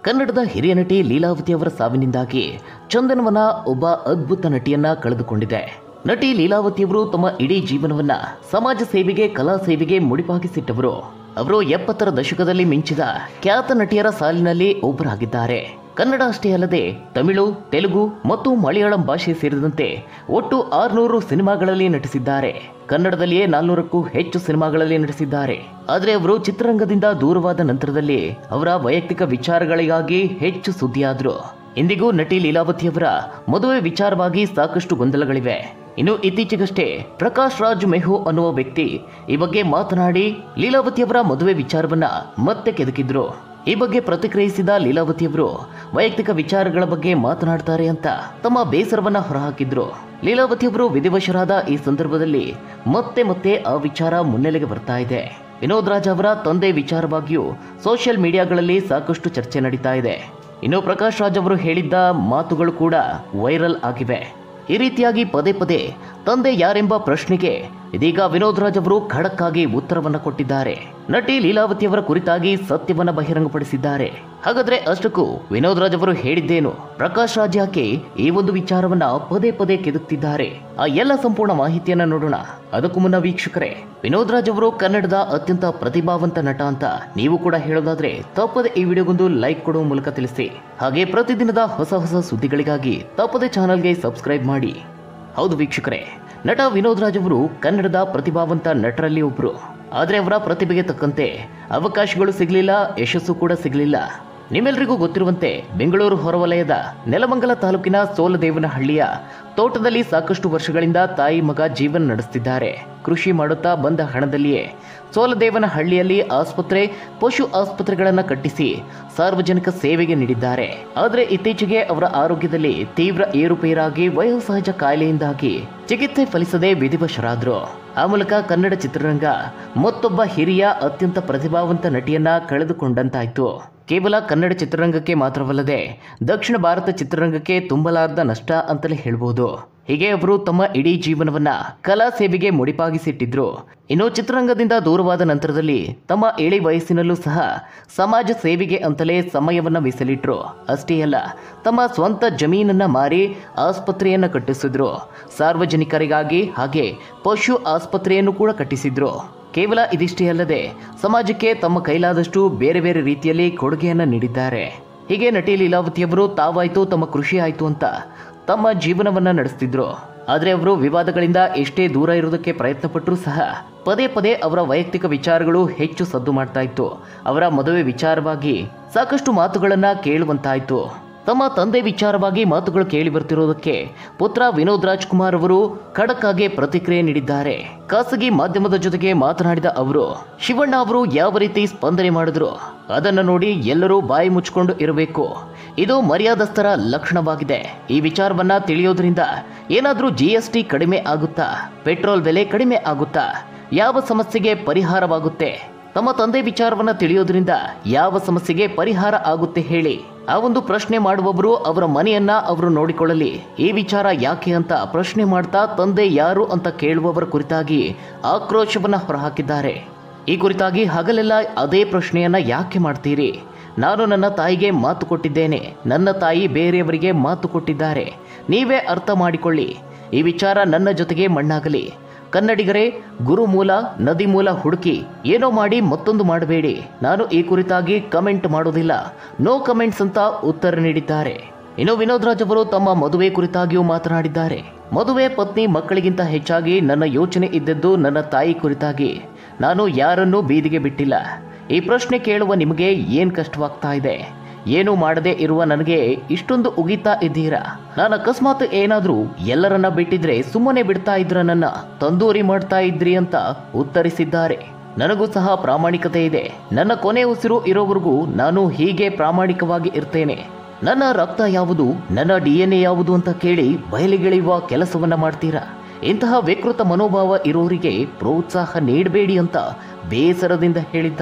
ಕನ್ನಡದ ಹಿರಿಯ ನಟಿ ಲೀಲಾವತಿ ಅವರ ಸಾವಿನಿಂದಾಗಿ ಚಂದನವನ ಒಬ್ಬ ಅದ್ಭುತ ನಟಿಯನ್ನ ಕಳೆದುಕೊಂಡಿದೆ ನಟಿ ಲೀಲಾವತಿಯವರು ತಮ್ಮ ಇಡೀ ಜೀವನವನ್ನ ಸಮಾಜ ಸೇವೆಗೆ ಕಲಾ ಸೇವೆಗೆ ಮುಡಿಪಾಗಿಸಿಟ್ಟವರು ಅವರು ಎಪ್ಪತ್ತರ ದಶಕದಲ್ಲಿ ಮಿಂಚಿದ ಖ್ಯಾತ ನಟಿಯರ ಸಾಲಿನಲ್ಲಿ ಒಬ್ಬರಾಗಿದ್ದಾರೆ ಕನ್ನಡ ಅಷ್ಟೇ ಅಲ್ಲದೆ ತಮಿಳು ತೆಲುಗು ಮತ್ತು ಮಲಯಾಳಂ ಭಾಷೆ ಸೇರಿದಂತೆ ಒಟ್ಟು ಆರುನೂರು ಸಿನಿಮಾಗಳಲ್ಲಿ ನಟಿಸಿದ್ದಾರೆ ಕನ್ನಡದಲ್ಲಿಯೇ ನಾಲ್ನೂರಕ್ಕೂ ಹೆಚ್ಚು ಸಿನಿಮಾಗಳಲ್ಲಿ ನಟಿಸಿದ್ದಾರೆ ಆದರೆ ಅವರು ಚಿತ್ರರಂಗದಿಂದ ದೂರವಾದ ನಂತರದಲ್ಲಿ ಅವರ ವೈಯಕ್ತಿಕ ವಿಚಾರಗಳಿಗಾಗಿ ಹೆಚ್ಚು ಸುದ್ದಿಯಾದರು ಇಂದಿಗೂ ನಟಿ ಲೀಲಾವತಿಯವರ ಮದುವೆ ವಿಚಾರವಾಗಿ ಸಾಕಷ್ಟು ಗೊಂದಲಗಳಿವೆ ಇನ್ನು ಇತ್ತೀಚೆಗಷ್ಟೇ ಪ್ರಕಾಶ್ ರಾಜ್ ಮೆಹು ಅನ್ನುವ ವ್ಯಕ್ತಿ ಈ ಬಗ್ಗೆ ಮಾತನಾಡಿ ಲೀಲಾವತಿಯವರ ಮದುವೆ ವಿಚಾರವನ್ನ ಮತ್ತೆ ಕೆದಕಿದ್ರು ಈ ಬಗ್ಗೆ ಪ್ರತಿಕ್ರಿಯಿಸಿದ ಲೀಲಾವತಿಯವರು ವೈಯಕ್ತಿಕ ವಿಚಾರಗಳ ಬಗ್ಗೆ ಮಾತನಾಡ್ತಾರೆ ಅಂತ ತಮ್ಮ ಬೇಸರವನ್ನ ಹೊರಹಾಕಿದ್ರು ಲೀಲಾವತಿಯವರು ವಿಧಿವಶರಾದ ಈ ಸಂದರ್ಭದಲ್ಲಿ ಮತ್ತೆ ಮತ್ತೆ ಆ ವಿಚಾರ ಮುನ್ನೆಲೆಗೆ ಬರ್ತಾ ಇದೆ ವಿನೋದ್ ರಾಜ್ ಅವರ ತಂದೆ ವಿಚಾರವಾಗಿಯೂ ಸೋಷಿಯಲ್ ಮೀಡಿಯಾಗಳಲ್ಲಿ ಸಾಕಷ್ಟು ಚರ್ಚೆ ನಡೀತಾ ಇದೆ ಇನ್ನು ಪ್ರಕಾಶ್ ರಾಜ್ ಅವರು ಹೇಳಿದ್ದ ಮಾತುಗಳು ಕೂಡ ವೈರಲ್ ಆಗಿವೆ ಈ ರೀತಿಯಾಗಿ ಪದೇ ಪದೇ ತಂದೆ ಯಾರೆಂಬ ಪ್ರಶ್ನೆಗೆ ಇದೀಗ ವಿನೋದ್ ರಾಜ್ ಅವರು ಖಡಕ್ ಆಗಿ ಉತ್ತರವನ್ನ ಕೊಟ್ಟಿದ್ದಾರೆ ನಟಿ ಲೀಲಾವತಿಯವರ ಕುರಿತಾಗಿ ಸತ್ಯವನ್ನ ಬಹಿರಂಗಪಡಿಸಿದ್ದಾರೆ ಹಾಗಾದ್ರೆ ಅಷ್ಟಕ್ಕೂ ವಿನೋದ್ ರಾಜ್ ಅವರು ಹೇಳಿದ್ದೇನು ಪ್ರಕಾಶ್ ರಾಜ್ ಯಾಕೆ ಈ ಒಂದು ವಿಚಾರವನ್ನ ಪದೇ ಪದೇ ಕೆದಕ್ತಿದ್ದಾರೆ ಆ ಎಲ್ಲ ಸಂಪೂರ್ಣ ಮಾಹಿತಿಯನ್ನ ನೋಡೋಣ ಅದಕ್ಕೂ ಮುನ್ನ ವೀಕ್ಷಕರೇ ವಿನೋದ್ ರಾಜ್ ಅವರು ಕನ್ನಡದ ಅತ್ಯಂತ ಪ್ರತಿಭಾವಂತ ನಟ ಅಂತ ನೀವು ಕೂಡ ಹೇಳೋದಾದ್ರೆ ತಪ್ಪದೆ ಈ ವಿಡಿಯೋಗೊಂದು ಲೈಕ್ ಕೊಡುವ ಮೂಲಕ ತಿಳಿಸಿ ಹಾಗೆ ಪ್ರತಿದಿನದ ಹೊಸ ಹೊಸ ಸುದ್ದಿಗಳಿಗಾಗಿ ತಪ್ಪದೆ ಚಾನಲ್ಗೆ ಸಬ್ಸ್ಕ್ರೈಬ್ ಮಾಡಿ ಹೌದು ವೀಕ್ಷಕರೇ ನಟ ವಿನೋದ್ ರಾಜ್ ಅವರು ಕನ್ನಡದ ಪ್ರತಿಭಾವಂತ ನಟರಲ್ಲಿ ಒಬ್ರು ಆದರೆ ಅವರ ಪ್ರತಿಭೆಗೆ ತಕ್ಕಂತೆ ಅವಕಾಶಗಳು ಸಿಗಲಿಲ್ಲ ಯಶಸ್ಸು ಕೂಡ ಸಿಗಲಿಲ್ಲ ನಿಮ್ಮೆಲ್ಲರಿಗೂ ಗೊತ್ತಿರುವಂತೆ ಬೆಂಗಳೂರು ಹೊರವಲಯದ ನೆಲಮಂಗಲ ತಾಲೂಕಿನ ಸೋಲದೇವನಹಳ್ಳಿಯ ತೋಟದಲ್ಲಿ ಸಾಕಷ್ಟು ವರ್ಷಗಳಿಂದ ತಾಯಿ ಮಗ ಜೀವನ ನಡೆಸುತ್ತಿದ್ದಾರೆ ಕೃಷಿ ಮಾಡುತ್ತಾ ಬಂದ ಹಣದಲ್ಲಿಯೇ ಸೋಲದೇವನಹಳ್ಳಿಯಲ್ಲಿ ಆಸ್ಪತ್ರೆ ಪಶು ಆಸ್ಪತ್ರೆಗಳನ್ನು ಕಟ್ಟಿಸಿ ಸಾರ್ವಜನಿಕ ಸೇವೆಗೆ ನೀಡಿದ್ದಾರೆ ಆದರೆ ಇತ್ತೀಚೆಗೆ ಅವರ ಆರೋಗ್ಯದಲ್ಲಿ ತೀವ್ರ ಏರುಪೇರಾಗಿ ವಯೋಸಹಜ ಕಾಯಿಲೆಯಿಂದಾಗಿ ಚಿಕಿತ್ಸೆ ಫಲಿಸದೆ ವಿಧಿವಶರಾದ್ರು ಆ ಮೂಲಕ ಕನ್ನಡ ಚಿತ್ರರಂಗ ಮತ್ತೊಬ್ಬ ಹಿರಿಯ ಅತ್ಯಂತ ಪ್ರತಿಭಾವಂತ ನಟಿಯನ್ನ ಕಳೆದುಕೊಂಡಂತಾಯ್ತು ಕೇವಲ ಕನ್ನಡ ಚಿತ್ರರಂಗಕ್ಕೆ ಮಾತ್ರವಲ್ಲದೆ ದಕ್ಷಿಣ ಭಾರತ ಚಿತ್ರರಂಗಕ್ಕೆ ತುಂಬಲಾರದ ನಷ್ಟ ಅಂತಲೇ ಹೇಳ್ಬೋದು ಹೀಗೆ ಅವರು ತಮ್ಮ ಇಡೀ ಜೀವನವನ್ನ ಕಲಾ ಸೇವೆಗೆ ಮುಡಿಪಾಗಿಸಿಟ್ಟಿದ್ರು ಇನ್ನು ಚಿತ್ರರಂಗದಿಂದ ದೂರವಾದ ನಂತರದಲ್ಲಿ ತಮ್ಮ ಇಳಿ ವಯಸ್ಸಿನಲ್ಲೂ ಸಹ ಸಮಾಜ ಸೇವೆಗೆ ಅಂತಲೇ ಸಮಯವನ್ನ ಮೀಸಲಿಟ್ರು ಅಷ್ಟೇ ಅಲ್ಲ ತಮ್ಮ ಸ್ವಂತ ಜಮೀನನ್ನ ಮಾರಿ ಆಸ್ಪತ್ರೆಯನ್ನ ಕಟ್ಟಿಸಿದ್ರು ಸಾರ್ವಜನಿಕರಿಗಾಗಿ ಹಾಗೆ ಪಶು ಆಸ್ಪತ್ರೆಯನ್ನು ಕೂಡ ಕಟ್ಟಿಸಿದ್ರು ಕೇವಲ ಇದಿಷ್ಟೇ ಅಲ್ಲದೆ ಸಮಾಜಕ್ಕೆ ತಮ್ಮ ಕೈಲಾದಷ್ಟು ಬೇರೆ ಬೇರೆ ರೀತಿಯಲ್ಲಿ ಕೊಡುಗೆಯನ್ನ ನೀಡಿದ್ದಾರೆ ಹೀಗೆ ನಟಿ ಲೀಲಾವತಿಯವರು ತಾವಾಯ್ತು ತಮ್ಮ ಕೃಷಿ ಆಯ್ತು ಅಂತ ತಮ್ಮ ಜೀವನವನ್ನ ನಡೆಸ್ತಿದ್ರು ಆದರೆ ಅವರು ವಿವಾದಗಳಿಂದ ಎಷ್ಟೇ ದೂರ ಇರೋದಕ್ಕೆ ಪ್ರಯತ್ನ ಪಟ್ಟರೂ ಸಹ ಪದೇ ಪದೇ ಅವರ ವೈಯಕ್ತಿಕ ವಿಚಾರಗಳು ಹೆಚ್ಚು ಸದ್ದು ಮಾಡ್ತಾ ಇತ್ತು ಅವರ ಮದುವೆ ವಿಚಾರವಾಗಿ ಸಾಕಷ್ಟು ಮಾತುಗಳನ್ನ ಕೇಳುವಂತಾಯ್ತು ತಮ್ಮ ತಂದೆ ವಿಚಾರವಾಗಿ ಮಾತುಗಳು ಕೇಳಿ ಬರ್ತಿರೋದಕ್ಕೆ ಪುತ್ರ ವಿನೋದ್ ರಾಜ್ ಕುಮಾರ್ ಅವರು ಖಡಕ್ ಆಗಿ ಪ್ರತಿಕ್ರಿಯೆ ನೀಡಿದ್ದಾರೆ ಖಾಸಗಿ ಮಾಧ್ಯಮದ ಜೊತೆಗೆ ಮಾತನಾಡಿದ ಅವರು ಶಿವಣ್ಣ ಅವರು ಯಾವ ರೀತಿ ಸ್ಪಂದನೆ ಮಾಡಿದ್ರು ಅದನ್ನು ನೋಡಿ ಎಲ್ಲರೂ ಬಾಯಿ ಮುಚ್ಕೊಂಡು ಇರಬೇಕು ಇದು ಮರ್ಯಾದಸ್ಥರ ಲಕ್ಷಣವಾಗಿದೆ ಈ ವಿಚಾರವನ್ನ ತಿಳಿಯೋದ್ರಿಂದ ಏನಾದರೂ ಜಿ ಎಸ್ ಟಿ ಕಡಿಮೆ ಆಗುತ್ತಾ ಪೆಟ್ರೋಲ್ ಬೆಲೆ ಕಡಿಮೆ ಆಗುತ್ತಾ ಯಾವ ಸಮಸ್ಯೆಗೆ ಪರಿಹಾರವಾಗುತ್ತೆ ತಮ್ಮ ತಂದೆ ವಿಚಾರವನ್ನ ತಿಳಿಯೋದ್ರಿಂದ ಯಾವ ಸಮಸ್ಯೆಗೆ ಪರಿಹಾರ ಆಗುತ್ತೆ ಹೇಳಿ ಆ ಒಂದು ಪ್ರಶ್ನೆ ಮಾಡುವವರು ಅವರ ಮನೆಯನ್ನ ಅವರು ನೋಡಿಕೊಳ್ಳಲಿ ಈ ವಿಚಾರ ಯಾಕೆ ಅಂತ ಪ್ರಶ್ನೆ ಮಾಡ್ತಾ ತಂದೆ ಯಾರು ಅಂತ ಕೇಳುವವರ ಕುರಿತಾಗಿ ಆಕ್ರೋಶವನ್ನ ಹೊರಹಾಕಿದ್ದಾರೆ ಈ ಕುರಿತಾಗಿ ಹಗಲೆಲ್ಲ ಅದೇ ಪ್ರಶ್ನೆಯನ್ನ ಯಾಕೆ ಮಾಡ್ತೀರಿ ನಾನು ನನ್ನ ತಾಯಿಗೆ ಮಾತು ಕೊಟ್ಟಿದ್ದೇನೆ ನನ್ನ ತಾಯಿ ಬೇರೆಯವರಿಗೆ ಮಾತು ಕೊಟ್ಟಿದ್ದಾರೆ ನೀವೇ ಅರ್ಥ ಮಾಡಿಕೊಳ್ಳಿ ಈ ವಿಚಾರ ನನ್ನ ಜೊತೆಗೆ ಮಣ್ಣಾಗಲಿ ಕನ್ನಡಿಗರೇ ಗುರುಮೂಲ ನದಿ ಮೂಲ ಹುಡುಕಿ ಏನೋ ಮಾಡಿ ಮತ್ತೊಂದು ಮಾಡಬೇಡಿ ನಾನು ಈ ಕುರಿತಾಗಿ ಕಮೆಂಟ್ ಮಾಡೋದಿಲ್ಲ ನೋ ಕಮೆಂಟ್ಸ್ ಅಂತ ಉತ್ತರ ನೀಡಿದ್ದಾರೆ ಇನ್ನು ವಿನೋದ್ ರಾಜ್ ಅವರು ತಮ್ಮ ಮದುವೆ ಕುರಿತಾಗಿಯೂ ಮಾತನಾಡಿದ್ದಾರೆ ಮದುವೆ ಪತ್ನಿ ಮಕ್ಕಳಿಗಿಂತ ಹೆಚ್ಚಾಗಿ ನನ್ನ ಯೋಚನೆ ಇದ್ದದ್ದು ನನ್ನ ತಾಯಿ ಕುರಿತಾಗಿ ನಾನು ಯಾರನ್ನೂ ಬೀದಿಗೆ ಬಿಟ್ಟಿಲ್ಲ ಈ ಪ್ರಶ್ನೆ ಕೇಳುವ ನಿಮಗೆ ಏನ್ ಕಷ್ಟವಾಗ್ತಾ ಇದೆ ಏನು ಮಾಡದೆ ಇರುವ ನನಗೆ ಇಷ್ಟೊಂದು ಉಗಿತಾ ಇದ್ದೀರಾ ನಾನು ಅಕಸ್ಮಾತ್ ಏನಾದ್ರೂ ಎಲ್ಲರನ್ನ ಬಿಟ್ಟಿದ್ರೆ ಸುಮ್ಮನೆ ಬಿಡ್ತಾ ಇದ್ರ ನನ್ನ ತಂದೂರಿ ಮಾಡ್ತಾ ಇದ್ರಿ ಅಂತ ಉತ್ತರಿಸಿದ್ದಾರೆ ನನಗೂ ಸಹ ಪ್ರಾಮಾಣಿಕತೆ ಇದೆ ನನ್ನ ಕೊನೆ ಉಸಿರು ಇರೋವರೆಗೂ ನಾನು ಹೀಗೆ ಪ್ರಾಮಾಣಿಕವಾಗಿ ಇರ್ತೇನೆ ನನ್ನ ರಕ್ತ ಯಾವುದು ನನ್ನ ಡಿ ಎನ್ ಎ ಯಾವುದು ಅಂತ ಕೇಳಿ ಬಯಲಿಗೆಳೆಯುವ ಕೆಲಸವನ್ನ ಮಾಡ್ತೀರಾ ಇಂತಹ ವಿಕೃತ ಮನೋಭಾವ ಇರೋರಿಗೆ ಪ್ರೋತ್ಸಾಹ ನೀಡಬೇಡಿ ಅಂತ ಬೇಸರದಿಂದ ಹೇಳಿದ್ದಾರೆ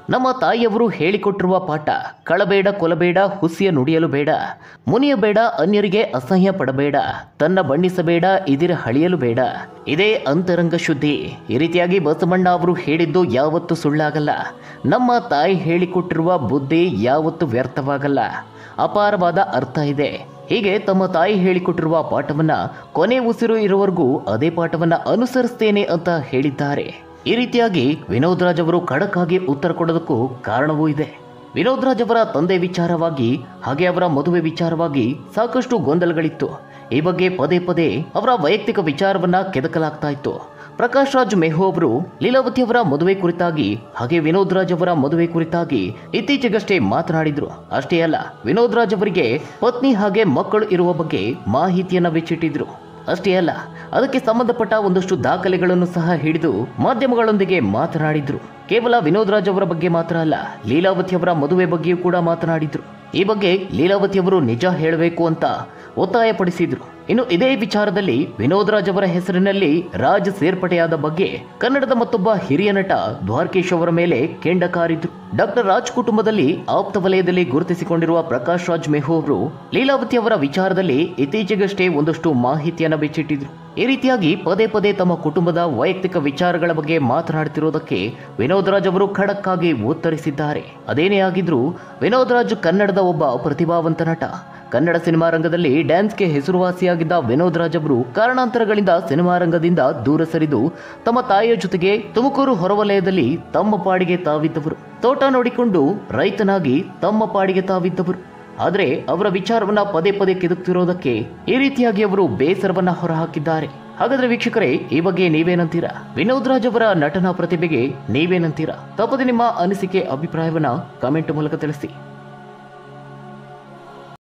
ನಮ್ಮ ತಾಯಿಯವರು ಹೇಳಿಕೊಟ್ಟಿರುವ ಪಾಠ ಕಳಬೇಡ ಕೊಲಬೇಡ ಹುಸಿಯ ನುಡಿಯಲು ಬೇಡ ಮುನಿಯಬೇಡ ಅನ್ಯರಿಗೆ ಅಸಹ್ಯ ಪಡಬೇಡ ತನ್ನ ಬಣ್ಣಿಸಬೇಡ ಇದಿರ ಹಳಿಯಲು ಬೇಡ ಇದೇ ಅಂತರಂಗ ಶುದ್ಧಿ ಈ ರೀತಿಯಾಗಿ ಬಸವಣ್ಣ ಅವರು ಹೇಳಿದ್ದು ಯಾವತ್ತೂ ಸುಳ್ಳಾಗಲ್ಲ ನಮ್ಮ ತಾಯಿ ಹೇಳಿಕೊಟ್ಟಿರುವ ಬುದ್ಧಿ ಯಾವತ್ತೂ ವ್ಯರ್ಥವಾಗಲ್ಲ ಅಪಾರವಾದ ಅರ್ಥ ಇದೆ ಹೀಗೆ ತಮ್ಮ ತಾಯಿ ಹೇಳಿಕೊಟ್ಟಿರುವ ಪಾಠವನ್ನ ಕೊನೆ ಉಸಿರು ಇರುವವರೆಗೂ ಅದೇ ಪಾಠವನ್ನ ಅನುಸರಿಸ್ತೇನೆ ಅಂತ ಹೇಳಿದ್ದಾರೆ ಈ ರೀತಿಯಾಗಿ ವಿನೋದ್ ರಾಜ್ ಅವರು ಖಡಕ್ ಆಗಿ ಉತ್ತರ ಕೊಡೋದಕ್ಕೂ ಕಾರಣವೂ ಇದೆ ವಿನೋದ್ ರಾಜ್ ಅವರ ತಂದೆ ವಿಚಾರವಾಗಿ ಹಾಗೆ ಅವರ ಮದುವೆ ವಿಚಾರವಾಗಿ ಸಾಕಷ್ಟು ಗೊಂದಲಗಳಿತ್ತು ಈ ಬಗ್ಗೆ ಪದೇ ಪದೇ ಅವರ ವೈಯಕ್ತಿಕ ವಿಚಾರವನ್ನ ಕೆದಕಲಾಗ್ತಾ ಇತ್ತು ಪ್ರಕಾಶ್ ರಾಜ್ ಮೆಹೋ ಅವರು ಲೀಲಾವತಿ ಅವರ ಮದುವೆ ಕುರಿತಾಗಿ ಹಾಗೆ ವಿನೋದ್ ರಾಜ್ ಅವರ ಮದುವೆ ಕುರಿತಾಗಿ ಇತ್ತೀಚೆಗಷ್ಟೇ ಮಾತನಾಡಿದ್ರು ಅಷ್ಟೇ ಅಲ್ಲ ವಿನೋದ್ ರಾಜ್ ಅವರಿಗೆ ಪತ್ನಿ ಹಾಗೆ ಮಕ್ಕಳು ಇರುವ ಬಗ್ಗೆ ಮಾಹಿತಿಯನ್ನ ಬಿಚ್ಚಿಟ್ಟಿದ್ರು ಅಷ್ಟೇ ಅಲ್ಲ ಅದಕ್ಕೆ ಸಂಬಂಧಪಟ್ಟ ಒಂದಷ್ಟು ದಾಖಲೆಗಳನ್ನು ಸಹ ಹಿಡಿದು ಮಾಧ್ಯಮಗಳೊಂದಿಗೆ ಮಾತನಾಡಿದ್ರು ಕೇವಲ ವಿನೋದ್ ರಾಜ್ ಅವರ ಬಗ್ಗೆ ಮಾತ್ರ ಅಲ್ಲ ಲೀಲಾವತಿ ಅವರ ಮದುವೆ ಬಗ್ಗೆಯೂ ಕೂಡ ಮಾತನಾಡಿದ್ರು ಈ ಬಗ್ಗೆ ಲೀಲಾವತಿ ಅವರು ನಿಜ ಹೇಳಬೇಕು ಅಂತ ಒತ್ತಾಯಪಡಿಸಿದ್ರು ಇನ್ನು ಇದೇ ವಿಚಾರದಲ್ಲಿ ವಿನೋದ್ ರಾಜ್ ಅವರ ಹೆಸರಿನಲ್ಲಿ ರಾಜ್ ಸೇರ್ಪಡೆಯಾದ ಬಗ್ಗೆ ಕನ್ನಡದ ಮತ್ತೊಬ್ಬ ಹಿರಿಯ ನಟ ದ್ವಾರಕೀಶ್ ಅವರ ಮೇಲೆ ಕೆಂಡ ಕಾರಿದ್ರು ಡಾಕ್ಟರ್ ರಾಜ್ ಕುಟುಂಬದಲ್ಲಿ ಆಪ್ತ ವಲಯದಲ್ಲಿ ಗುರುತಿಸಿಕೊಂಡಿರುವ ಪ್ರಕಾಶ್ ರಾಜ್ ಮೆಹೋ ಅವರು ಲೀಲಾವತಿ ಅವರ ವಿಚಾರದಲ್ಲಿ ಇತ್ತೀಚೆಗಷ್ಟೇ ಒಂದಷ್ಟು ಮಾಹಿತಿಯನ್ನ ಬಿಚ್ಚಿಟ್ಟಿದ್ರು ಈ ರೀತಿಯಾಗಿ ಪದೇ ಪದೇ ತಮ್ಮ ಕುಟುಂಬದ ವೈಯಕ್ತಿಕ ವಿಚಾರಗಳ ಬಗ್ಗೆ ಮಾತನಾಡುತ್ತಿರುವುದಕ್ಕೆ ವಿನೋದ್ ರಾಜ್ ಅವರು ಖಡಕ್ ಆಗಿ ಉತ್ತರಿಸಿದ್ದಾರೆ ಅದೇನೇ ಆಗಿದ್ರೂ ವಿನೋದ್ ರಾಜ್ ಕನ್ನಡದ ಒಬ್ಬ ಪ್ರತಿಭಾವಂತ ನಟ ಕನ್ನಡ ಸಿನಿಮಾ ರಂಗದಲ್ಲಿ ಡ್ಯಾನ್ಸ್ಗೆ ಹೆಸರುವಾಸಿಯಾಗಿದ್ದ ವಿನೋದ್ ರಾಜ್ ಅವರು ಕಾರಣಾಂತರಗಳಿಂದ ಸಿನಿಮಾ ರಂಗದಿಂದ ದೂರ ಸರಿದು ತಮ್ಮ ತಾಯಿಯ ಜೊತೆಗೆ ತುಮಕೂರು ಹೊರವಲಯದಲ್ಲಿ ತಮ್ಮ ಪಾಡಿಗೆ ತಾವಿದ್ದವರು ತೋಟ ನೋಡಿಕೊಂಡು ರೈತನಾಗಿ ತಮ್ಮ ಪಾಡಿಗೆ ತಾವಿದ್ದವರು ಆದರೆ ಅವರ ವಿಚಾರವನ್ನ ಪದೇ ಪದೇ ಕೆದಕ್ತಿರೋದಕ್ಕೆ ಈ ರೀತಿಯಾಗಿ ಅವರು ಬೇಸರವನ್ನ ಹೊರಹಾಕಿದ್ದಾರೆ ಹಾಗಾದ್ರೆ ವೀಕ್ಷಕರೇ ಈ ಬಗ್ಗೆ ನೀವೇನಂತೀರಾ ವಿನೋದ್ ರಾಜ್ ಅವರ ನಟನಾ ಪ್ರತಿಭೆಗೆ ನೀವೇನಂತೀರಾ ತಪ್ಪದೆ ನಿಮ್ಮ ಅನಿಸಿಕೆ ಅಭಿಪ್ರಾಯವನ್ನ ಕಮೆಂಟ್ ಮೂಲಕ ತಿಳಿಸಿ